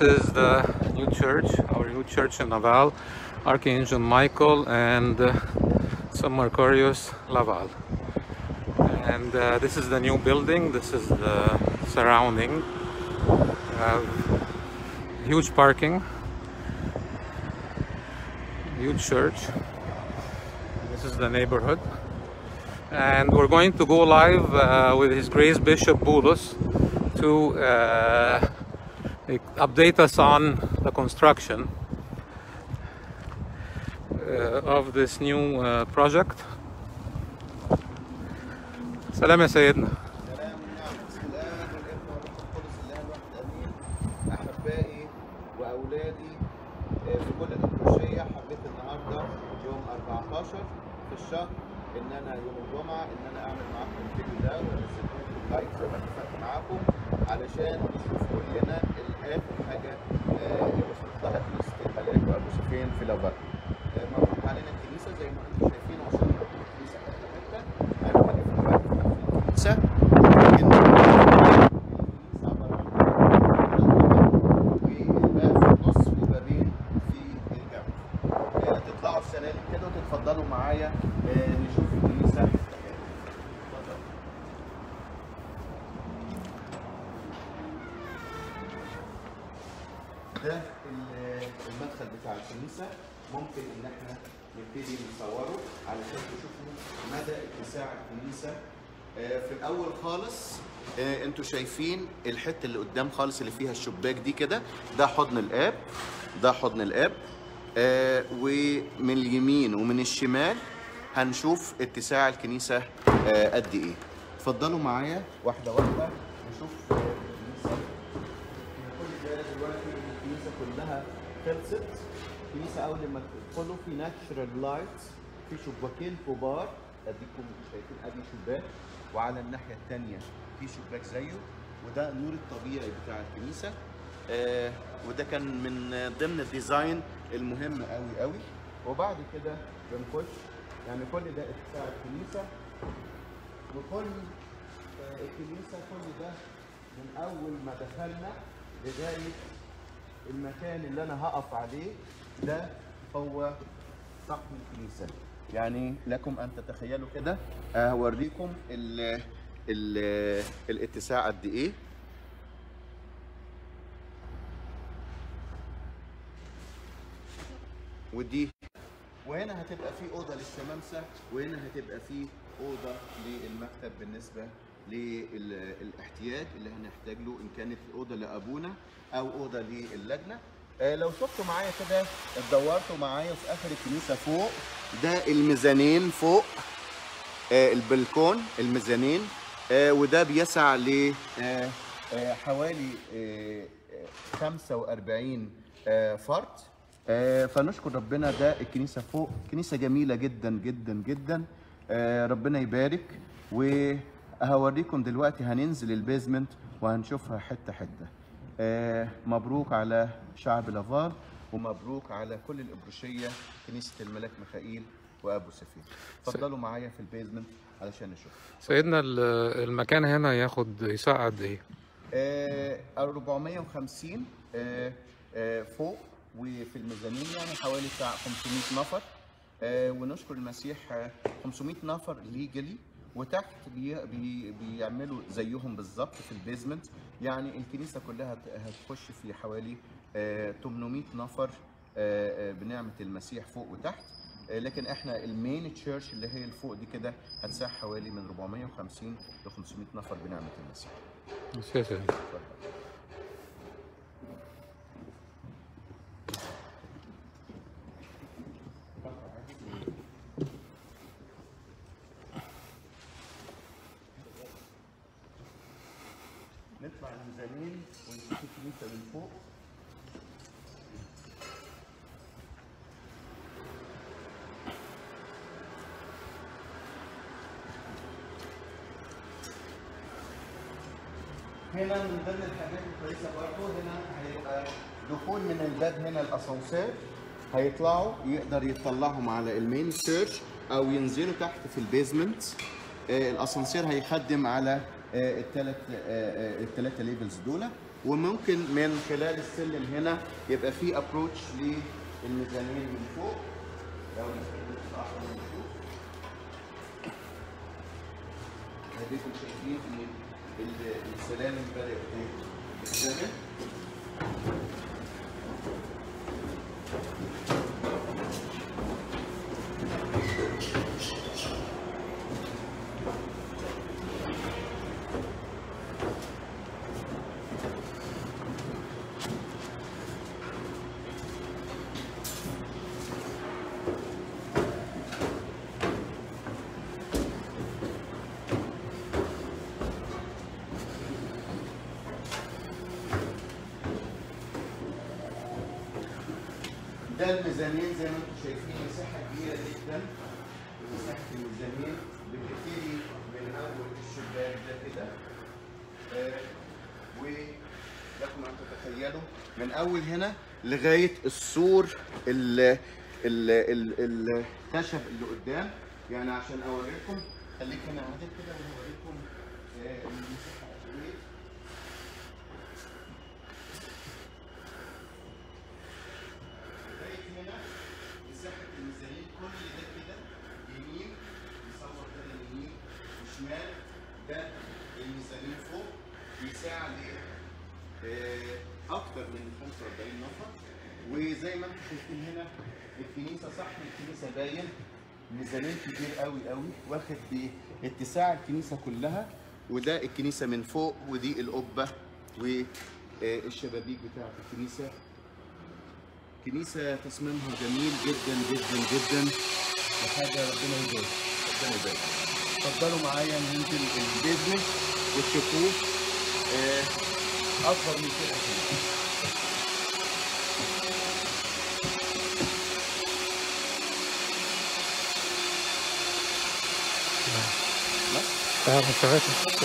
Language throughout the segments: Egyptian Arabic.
is the new church, our new church in Laval, Archangel Michael and uh, San Mercurius Laval. And uh, this is the new building, this is the surrounding. Uh, huge parking, huge church. This is the neighborhood. And we're going to go live uh, with His Grace Bishop Boulos to uh, update us on the construction uh, of this new uh, project. سلام يا سيدنا سلام ونعم بسم الله والابن والروح القدس الله الواحد امين احبائي واولادي آه، في كل الابروشيه حبيت النهارده يوم 14 في الشهر ان انا يوم الجمعه ان انا اعمل معاكم الفيديو ده وانزل لكم لايك زي ما اتفقت معاكم علشان نشوف كلنا اخر حاجه آه، اللي وصلت لها كنيسه الملاك وابو سفين في لافال آه، مبروك علينا الكنيسه زي ما انتم شايفين وصلنا الكنيسه حته حته انا واقف دلوقتي في الكنيسه لكن الكنيسه عباره عن والباب في النص وبابين في الجنب آه، تطلعوا السلالم كده وتتفضلوا معايا آه، نشوف الكنيسه حته حته اتفضل. ده ال- المدخل بتاع الكنيسة ممكن إن احنا نبتدي نصوره علشان تشوفوا مدى اتساع الكنيسة آه، في الأول خالص آه، انتوا شايفين الحتة اللي قدام خالص اللي فيها الشباك دي كده ده حضن الآب ده حضن الآب آه، ومن اليمين ومن الشمال هنشوف اتساع الكنيسة آه، قد إيه اتفضلوا معايا واحدة واحدة نشوف آه، الكنيسة كل ده دلوقتي الكنيسه كلها خلصت الكنيسه اول ما تدخلوا في ناتشرال لايتس في شباكين كبار اديكم شايفين ادي شباك وعلى الناحيه الثانيه في شباك زيه وده النور الطبيعي بتاع الكنيسه آه وده كان من ضمن الديزاين المهم قوي قوي وبعد كده بنخش يعني كل ده اتساع الكنيسه وكل آه، الكنيسه كل ده من اول ما دخلنا لغايه المكان اللي انا هقف عليه ده هو سقف الكنيسه يعني لكم ان تتخيلوا كده آه، هوريكم ال ال الاتساع قد ايه ودي وهنا هتبقى في اوضه للشمامسه وهنا هتبقى في اوضه للمكتب بالنسبه للاحتياج اللي هنحتاج له ان كانت اوضه لابونا او اوضه للجنه آه، لو شفتوا معايا كده اتدورتوا معايا في اخر الكنيسه فوق ده الميزانين فوق آه، البلكون الميزانين آه، وده بيسع ل آه، آه، حوالي آه، آه، 45 آه، فرد آه، فنشكر ربنا ده الكنيسه فوق كنيسه جميله جدا جدا جدا آه، ربنا يبارك وهوريكم دلوقتي هننزل البيزمنت وهنشوفها حته حته آه، مبروك على شعب لافال ومبروك على كل الابروشيه كنيسه الملاك ميخائيل وابو سفير اتفضلوا معايا في البيزمنت علشان نشوف سيدنا ال- المكان هنا ياخد يساع قد ايه؟ آه، 450 آه، آه، فوق وفي الميزانين يعني حوالي بتاع 500 نفر آه، ونشكر المسيح آه، 500 نفر ليجلي وتحت بي بي بيعملوا زيهم بالظبط في البيزمنت يعني الكنيسه كلها هت- هتخش في حوالي آه، 800 نفر آه، آه، بنعمه المسيح فوق وتحت آه، لكن احنا المين تشيرش اللي هي الفوق دي كده هتساع حوالي من 450 ل 500 نفر بنعمه المسيح بس يا سيدنا نطلع الميزانين ونشوف الكنيسه من فوق هنا من ضمن الحاجات الكويسه برضه هنا هيبقى دخول من الباب هنا الاسانسير هيطلعوا يقدر يطلعهم على المين سيرش او ينزلوا تحت في البيزمنت آه، الاسانسير هيخدم على الثلاث الثلاثه ليفلز دول وممكن من خلال السلم هنا يبقى في ابروتش للميزانين من فوق لو نستخدم الاحمر نشوف اديكم شايفين ان ال- السلالم بدات تشتغل ده الميزانين زي ما انتم شايفين مساحه كبيره جدا مساحه الميزانين بتبتدي من اول الشباك ده كده آه، ولكم ان تتخيلوا من اول هنا لغايه السور ال ال ال الخشب اللي قدام يعني عشان اوريكم خليك هنا عادل كده ونوريكم آه، المساحه قد ايه لغايه هنا مساحه الميزانين كل ده كده يمين يصور كده يمين وشمال ده الميزانين فوق بيساع ل آه، اكتر من 45 نفر وزي ما انتم شايفين هنا الكنيسه صح الكنيسه باين ميزانين كبير قوي قوي واخد باتساع الكنيسه كلها وده الكنيسه من فوق ودي القبه والشبابيك بتاعت الكنيسه كنيسة تصميمها جميل جدا جدا جدا وحاجة ربنا يبارك ربنا يبارك اتفضلوا معايا ننزل البيزمنت وتشوفوه آه، أكبر من كده كمان Ja, was weiß ich.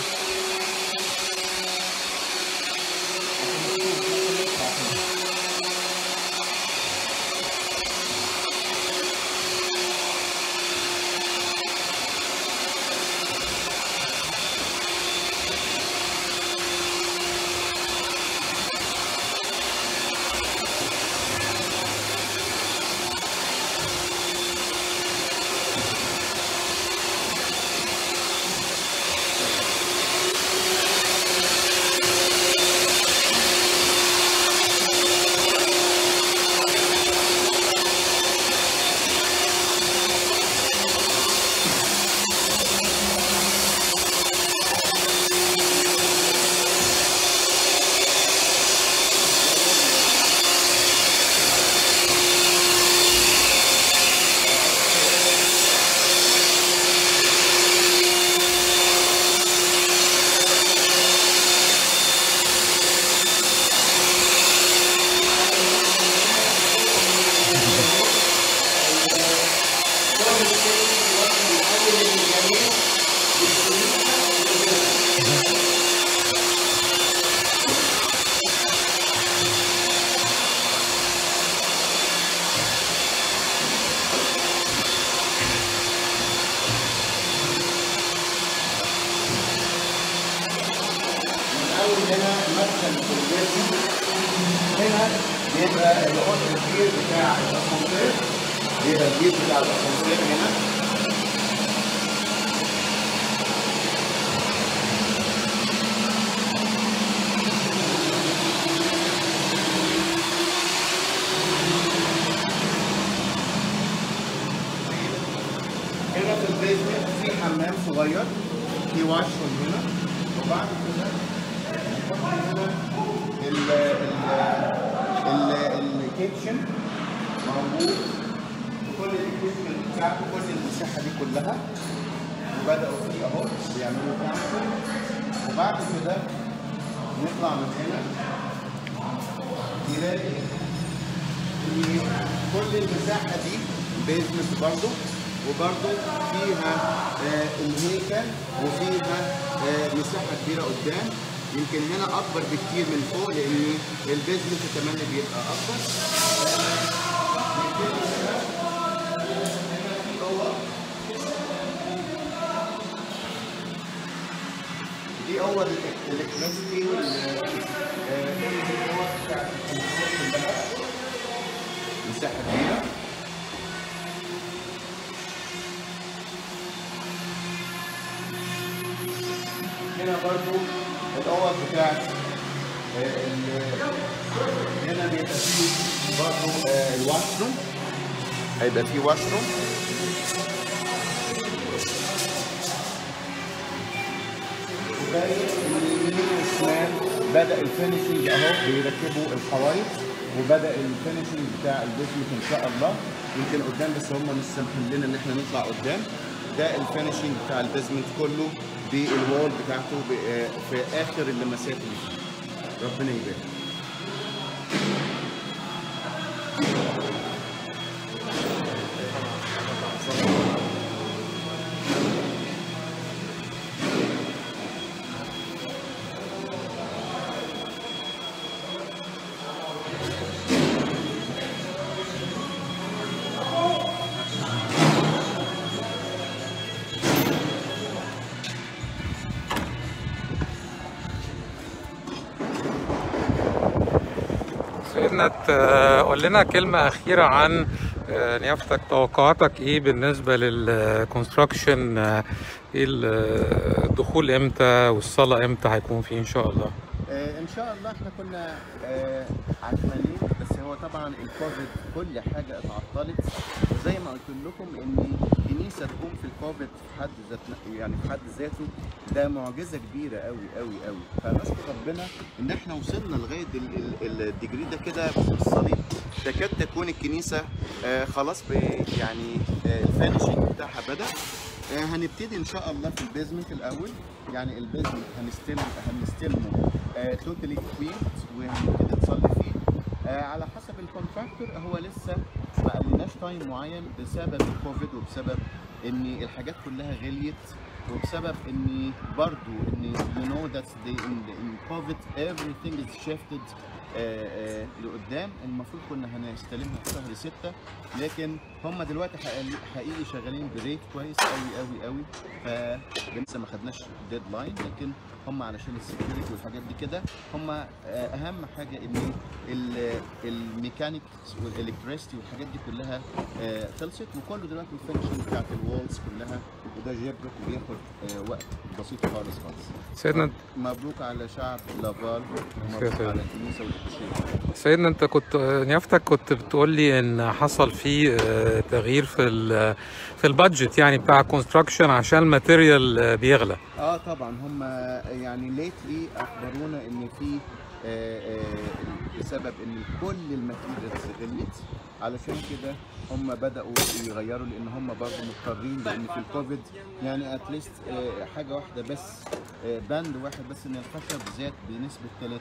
أول هنا مدخل في البيت هنا بيبقى الحوض الكبير بتاع الأسانسير بيبقى البيت بتاع الأسانسير هنا هنا في البيزمنت في حمام صغير في واشروم هنا وبعد كده هنا ال ال ال الكيتشن موجود وكل الاكويبمنت بتاعته كل المساحه دي كلها وبداوا فيه اهو بيعملوا كانسل وبعد كده نطلع من هنا نلاقي ان كل المساحه دي بيزنس برضه وبرضه فيها آه الهيكل وفيها آه مساحه كبيره قدام يمكن هنا اكبر بكتير من فوق لان البيزنس كمان بيبقى اكبر دي اوض الالكتريسيتي مساحه كبيره هنا برضو الاوض بتاعت آه، ال- هنا بيبقى فيه برضو آه، الواشروم هيبقى فيه واشروم وباين ان اليمين والشمال بدا الفينشنج اهو بيركبوا الحوايط وبدا الفينشنج بتاع البيزمنت ان شاء الله يمكن قدام بس هم مش سامحين لنا ان احنا نطلع قدام ده الفينشنج بتاع البيزمنت كله بالوول بتاعته ب- آه، في اخر اللمسات اللي فيه ربنا يبارك سيدنا ت- قول لنا كلمة أخيرة عن آه، نيافتك توقعاتك إيه بالنسبة للكونستراكشن ايه ال- الدخول امتى والصلاة امتى هيكون فيه ان شاء الله آه، ان شاء الله احنا كنا آه، عشمانين بس هو طبعا الكوفيد كل حاجه اتعطلت وزي ما قلت لكم ان كنيسه تقوم في الكوفيد في حد ذات يعني في حد ذاته ده معجزه كبيره قوي قوي قوي فنشكر ربنا ان احنا وصلنا لغايه ال- ال- الديجري ده كده بالصليب تكاد تكون الكنيسه آه، خلاص ب- يعني آه، الفينشنج بتاعها بدا آه، هنبتدي ان شاء الله في البيزمنت الاول يعني البيزمنت هنستلم هنستلمه توتالي كويت وهنبتدي نصلي فيه آه، على حسب الكونتراكتور هو لسه ما قالناش تايم معين بسبب الكوفيد وبسبب ان الحاجات كلها غليت وبسبب ان برضو ان you know that the in, in COVID everything is shifted آه، آه، لقدام المفروض كنا هنستلمها في شهر ستة لكن هم دلوقتي حقيقي- حقيقي شغالين بريت كويس قوي قوي قوي ف لسه ما خدناش ديدلاين لكن هم علشان السكيورتي والحاجات دي كده هم آه، اهم حاجه ان ال- الميكانيك والالكتريستي والحاجات دي كلها آه، خلصت وكله دلوقتي الفينشنج بتاعت الوولز كلها وده جيبرك وبياخد آه، وقت بسيط خالص خالص سيدنا مبروك على شعب لافال سيدنا. ومبروك على الكنيسه والشيخ سيدنا انت كنت نيافتك كنت بتقول لي ان حصل فيه آه، تغيير في ال في البادجت يعني بتاع الكونستراكشن عشان الماتيريال آه، بيغلى اه طبعا هم يعني ليتلي اخبرونا ان في آه، آه، بسبب ان كل الماتيريالز غليت علشان كده هم بداوا يغيروا لان هم برضه مضطرين لان في الكوفيد يعني اتليست حاجه واحده بس آه، بند واحد بس ان الخشب زاد بنسبه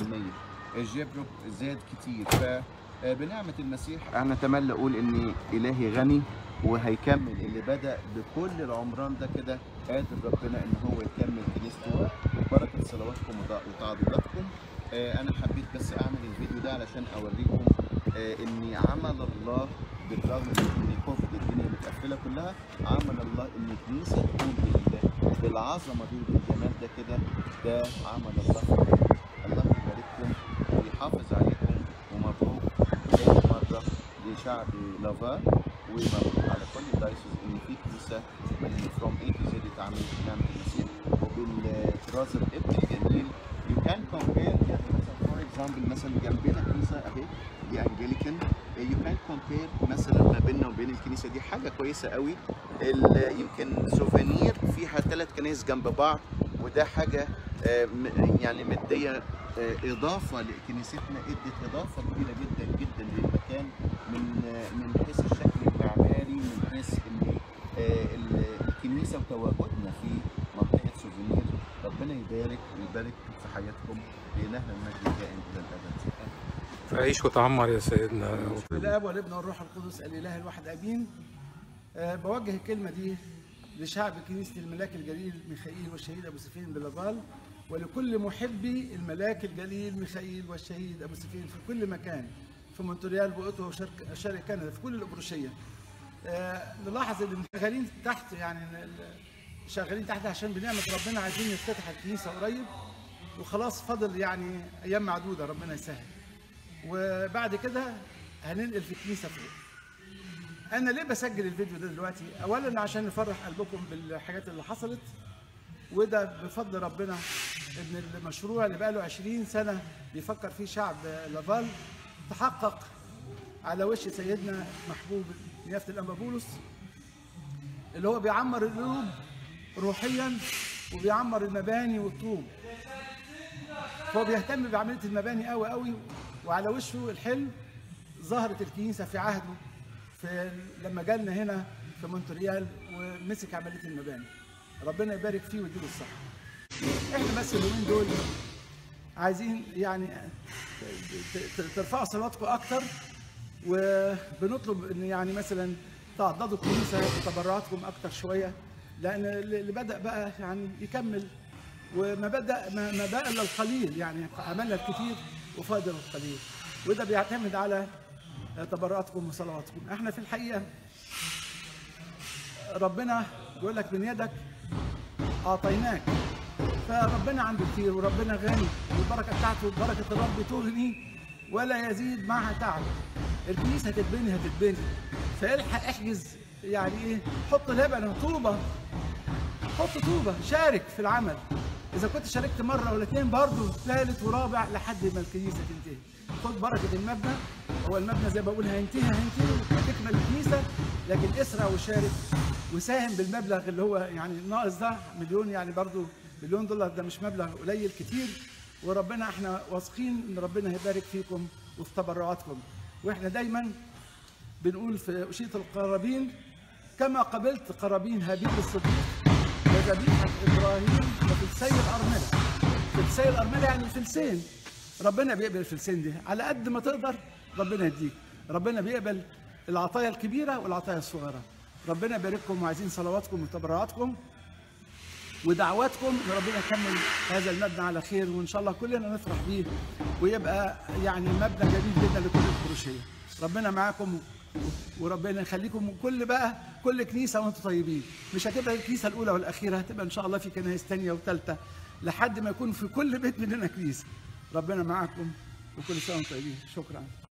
30% الجبرك زاد كتير ف آه، بنعمة المسيح أنا أتمنى أقول إن إلهي غني وهيكمل اللي بدأ بكل العمران ده كده قادر ربنا إن هو يكمل كنيسته ببركة صلواتكم وتع- وتعضيداتكم آه، أنا حبيت بس أعمل الفيديو ده علشان أوريكم آه، إن عمل الله بالرغم من إن كوفيد الدنيا متقفلة كلها عمل الله إن الكنيسة تكون بال- بالعظمة دي وبالجمال ده كده ده عمل الله في الدنيا. الله يبارككم ويحافظ عليكم ومبروك تاني مرة لشعب لافا ومبروك على كل دايسوس ان في كنيسة من فروم اي تو زد اتعملت في نعمة المسيح وبالطراز الابن الجميل يو كان كومبير يعني مثلا فور اكزامبل مثلا جنبنا كنيسة اهي دي انجليكان يو كان كومبير مثلا ما بيننا وبين الكنيسة دي حاجة كويسة قوي ال- يمكن سوفينير فيها ثلاث كنايس جنب بعض وده حاجة آه، م- يعني مدية آه، إضافة لكنيستنا ادت إضافة كبيرة جدا جدا للمكان من آه، من حيث الشكل المعماري من حيث إن آه، ال- الكنيسة وتواجدنا في منطقة سوفينير ربنا يبارك ويبارك في حياتكم لإلهنا المجد الدائم إلى الأبد تعيش وتعمر يا سيدنا الاب والابن والروح القدس الاله الواحد امين أه بوجه الكلمه دي لشعب كنيسه الملاك الجليل ميخائيل والشهيد ابو سفين بلافال ولكل محبي الملاك الجليل ميخائيل والشهيد ابو سفين في كل مكان في مونتريال واوتوا وشرق شرق كندا في كل الابروشيه أه نلاحظ ان شغالين تحت يعني ال- شغالين تحت عشان بنعمه ربنا عايزين نفتتح الكنيسه قريب وخلاص فاضل يعني ايام معدوده ربنا يسهل وبعد كده هننقل في الكنيسه فوق انا ليه بسجل الفيديو ده دلوقتي اولا عشان نفرح قلبكم بالحاجات اللي حصلت وده بفضل ربنا ان المشروع اللي بقاله 20 سنه بيفكر فيه شعب لافال تحقق على وش سيدنا محبوب نيافه الانبا بولس اللي هو بيعمر القلوب روحيا وبيعمر المباني والطوب فهو بيهتم بعمليه المباني قوي قوي وعلى وشه الحلم ظهرت الكنيسه في عهده في لما جالنا هنا في مونتريال ومسك عمليه المباني ربنا يبارك فيه ويديله الصحه احنا بس اليومين دول عايزين يعني ت- ت- ترفعوا صلاتكم اكتر وبنطلب ان يعني مثلا تعضدوا الكنيسه بتبرعاتكم اكتر شويه لان اللي بدا بقى يعني يكمل وما بدا ما ما بقى الا القليل يعني عملنا الكثير وفاضل القليل وده بيعتمد على تبرعاتكم وصلواتكم احنا في الحقيقه ربنا بيقول لك من يدك اعطيناك فربنا عنده كتير وربنا غني والبركه بتاعته بركه الرب تغني ولا يزيد معها تعب الكنيسه هتتبني هتتبني فالحق احجز يعني ايه حط لبن طوبه حط طوبه شارك في العمل اذا كنت شاركت مره ولا اتنين برضه ثالث ورابع لحد ما الكنيسه تنتهي خد بركه المبنى هو المبنى زي ما بقول هينتهي هينتهي هتكمل الكنيسه لكن اسرع وشارك وساهم بالمبلغ اللي هو يعني ناقص ده مليون يعني برضه مليون دولار ده مش مبلغ قليل كتير وربنا احنا واثقين ان ربنا هيبارك فيكم وفي تبرعاتكم واحنا دايما بنقول في أشية القرابين كما قبلت قرابين هابيل الصديق وذبيحة إبراهيم وفلسي الأرملة فلسي الأرملة يعني الفلسين ربنا بيقبل الفلسين دي على قد ما تقدر ربنا يديك ربنا بيقبل العطايا الكبيرة والعطايا الصغيرة ربنا يبارككم وعايزين صلواتكم وتبرعاتكم ودعواتكم ان ربنا يكمل هذا المبنى على خير وان شاء الله كلنا نفرح بيه ويبقى يعني مبنى جميل جدا لكل الكروشيه ربنا معاكم وربنا يخليكم كل بقى كل كنيسه وانتم طيبين مش هتبقى الكنيسه الاولى والاخيره هتبقى ان شاء الله في كنائس ثانيه وثالثه لحد ما يكون في كل بيت مننا كنيسه ربنا معاكم وكل سنه وانتم طيبين شكرا